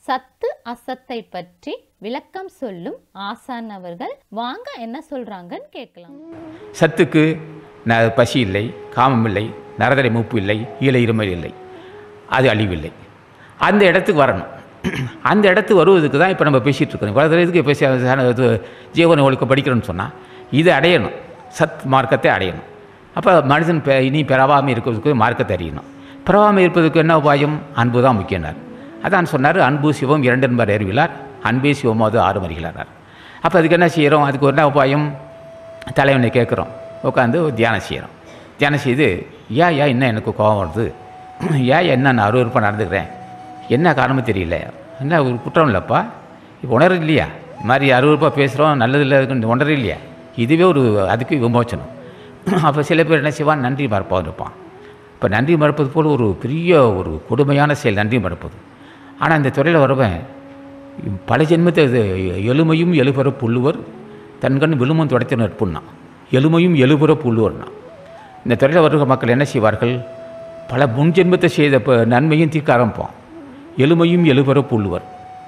சத்து அசத்தை பற்றி விளக்கம் சொல்லும் ஆசான் அவர்கள் வாங்க என்ன சொல்றாங்கன்னு கேட்கலாம் சத்துக்கு ந பசி இல்லை காமம் இல்லை நரதரை மூப்பு இல்லை ஈழ இருமல் இல்லை அது அழிவில்லை அந்த இடத்துக்கு வரணும் அந்த இடத்துக்கு வருவதுக்கு தான் இப்போ நம்ம பேசிகிட்டு இருக்கோம் இவ்வளோ இதுக்கு பேசி இது ஜீவன ஒழுக்க படிக்கிறோன்னு சொன்னால் இது அடையணும் சத் மார்க்கத்தை அடையணும் அப்போ மனுஷன் பெ இனி பெறவாமல் இருக்கிறதுக்கு மார்க்கத்தை அறியணும் பெறவாமல் இருப்பதுக்கு என்ன உபாயம் அன்பு தான் முக்கியனார் அதான் சொன்னார் அன்பு சிவம் இரண்டென்பர் அறிவிலார் அன்பே சிவமாவது ஆறு மறிகளார் அப்போ அதுக்கு என்ன செய்கிறோம் அதுக்கு என்ன உபாயம் தலைவனை கேட்குறோம் உட்காந்து தியானம் செய்கிறோம் தியானம் செய்து ஏன் ஏன் என்ன எனக்கு கோபம் வருது ஏன் என்ன நான் அருவருப்பாக நடந்துக்கிறேன் என்ன காரணமும் தெரியல என்ன ஒரு குற்றம் இல்லைப்பா இப்போ உணர இல்லையா இது மாதிரி அருவருப்பாக பேசுகிறோம் நல்லது இல்லை உணர இல்லையா இதுவே ஒரு அதுக்கு விமோச்சனம் அப்போ சில பேர் என்ன செய்வான் நன்றி மறப்பாக இருப்பான் இப்போ நன்றி மறப்பது போல் ஒரு பெரிய ஒரு கொடுமையான செயல் நன்றி மறப்பது ஆனால் இந்த துறையில் வரவன் பல ஜென்மத்தை இது எலுமையும் எழுபுற புல்லுவர் தன்கண் விழுமம் துடைத்த நட்புன்னா எலுமையும் எழுபுற புல்லுவர்னா இந்த துறையில் வருகிற மக்கள் என்ன செய்வார்கள் பல முன் ஜென்மத்தை செய்த ப நன்மையும் தீர்க்க ஆரம்பிப்போம் எலுமையும் எழுபுற புல்லுவர்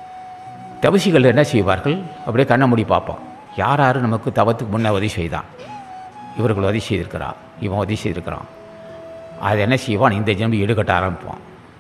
தவசிகள் என்ன செய்வார்கள் அப்படியே கண்ணை மூடி பார்ப்பான் யார் யார் நமக்கு தவத்துக்கு முன்னே உதவி செய்தான் இவர்கள் உதவி செய்திருக்கிறான் இவன் உதவி செய்திருக்கிறான் அதை என்ன செய்வான் இந்த ஜென்மம் ஈடுகட்ட ஆரம்பிப்பான்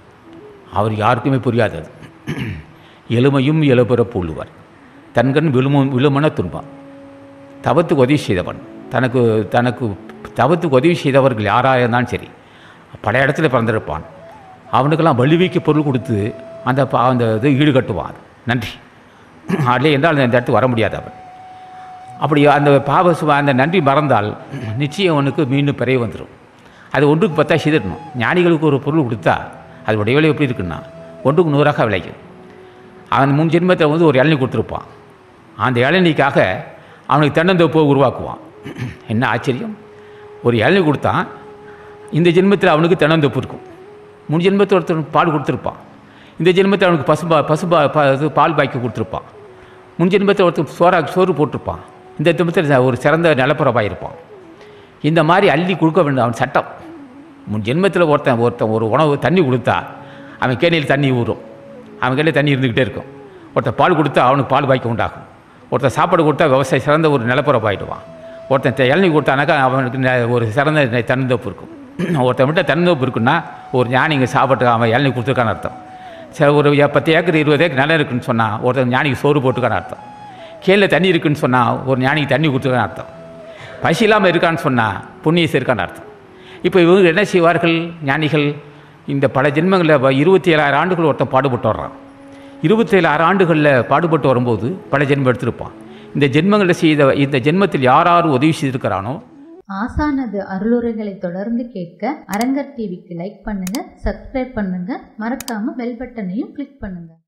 அவர் யாருக்குமே புரியாது அது எளிமையும் எழுபுற புல்லுவர் தன்கண் விழுமும் விழுமன துன்பம் தவத்துக்கு உதவி செய்தவன் தனக்கு தனக்கு தவத்துக்கு உதவி செய்தவர்கள் யாராக இருந்தாலும் சரி பல இடத்துல பிறந்திருப்பான் அவனுக்கெல்லாம் வலுவிக்கு பொருள் கொடுத்து அந்த பா- அந்த இது ஈடுகட்டுவான் நன்றி அதிலே என்றால் அந்த இடத்துக்கு வர முடியாது அவன் அப்படி அந்த பாவ சுவ- அந்த நன்றி மறந்தால் நிச்சயம் அவனுக்கு மீண்டும் பிறகு வந்துடும் அது ஒன்றுக்கு பத்தா செய்திடணும் ஞானிகளுக்கு ஒரு பொருள் கொடுத்தா அதோடைய விலை எப்படி இருக்குன்னா ஒன்றுக்கு நூறாக விளைக்கும் அவன் முன் ஜென்மத்தில் வந்து ஒரு இளநீ கொடுத்துருப்பான் அந்த இளநீக்காக அவனுக்கு தென்னந்தோப்பை உருவாக்குவான் என்ன ஆச்சரியம் ஒரு இளநீ கொடுத்தான் இந்த ஜென்மத்தில் அவனுக்கு தென்னந்தோப்பு இருக்கும் முன் ஜென்மத்தில் ஒருத்தர் பால் கொடுத்துருப்பான் இந்த ஜென்மத்தில் அவனுக்கு பசுபா பசுபா ப- இது பால் பாய்க்கு கொடுத்துருப்பான் முன் ஜென்மத்தில் ஒருத்தர் சோறா சோறு போட்டிருப்பான் இந்த ஜென்மத்தில் ஒரு சிறந்த நிலப்பரப்பாக இருப்பான் இந்த மாதிரி அள்ளி கொடுக்க வேண்டும் அவன் சட்டம் முன் ஜென்மத்தில் ஒருத்தன் ஒருத்தன் ஒரு உணவு தண்ணி கொடுத்தா அவன் கேணியில் தண்ணி ஊறும் அவன் கையில் தண்ணி இருந்துக்கிட்டே இருக்கும் ஒருத்தன் பால் கொடுத்தா அவனுக்கு பால் பாய்க்க உண்டாகும் ஒருத்தன் சாப்பாடு கொடுத்தா விவசாயி சிறந்த ஒரு நிலப்பரப்பாயிடுவான் ஒருத்தன் த- இளநீ கொடுத்தானாக்கா அவனுக்கு நெ- ஒரு சிறந்த நெ- தென்னந்தோப்பு இருக்கும் ஒருத்தன் விட்ட தென்னந்தோப்பு இருக்குன்னா ஒரு ஞானி இங்கே சாப்பிட்டு அவன் இளநீ கொடுத்துருக்கான்னு அர்த்தம் சரி ஒரு எ- பத்து ஏக்கர் இருபது ஏக்கர் நிலம் இருக்குன்னு சொன்னால் ஒருத்தன் ஞானிக்கு சோறு போட்டுக்கான்னு அர்த்தம் கீழே தண்ணி இருக்குன்னு சொன்னால் ஒரு ஞானிக்கு தண்ணி கொடுத்துருக்கான்னு அர்த்தம் பசி இல்லாமல் இருக்கான்னு சொன்னால் புண்ணியஸ் இருக்கான்னு அர்த்தம் இப்போ இவங்க என்ன செய்வார்கள் ஞானிகள் இந்த பல ஜென்மங்களில் இருபத்தி ஏழாயிரம் ஆண்டுகள் ஒருத்தன் பாடுபட்டு வர்றான் இருபத்தி ஏழாயிரம் ஆண்டுகளில் பாடுபட்டு வரும்போது பல ஜென்மம் எடுத்திருப்பான் இந்த ஜென்மங்களில் செய்த இந்த ஜென்மத்தில் யார் யார் உதவி செய்திருக்கிறானோ ஆசானது அருளுரைகளை தொடர்ந்து கேட்க அரங்கர் டிவிக்கு லைக் பண்ணுங்க சப்ஸ்கிரைப் பண்ணுங்க மறக்காம பெல் பட்டனையும் கிளிக் பண்ணுங்க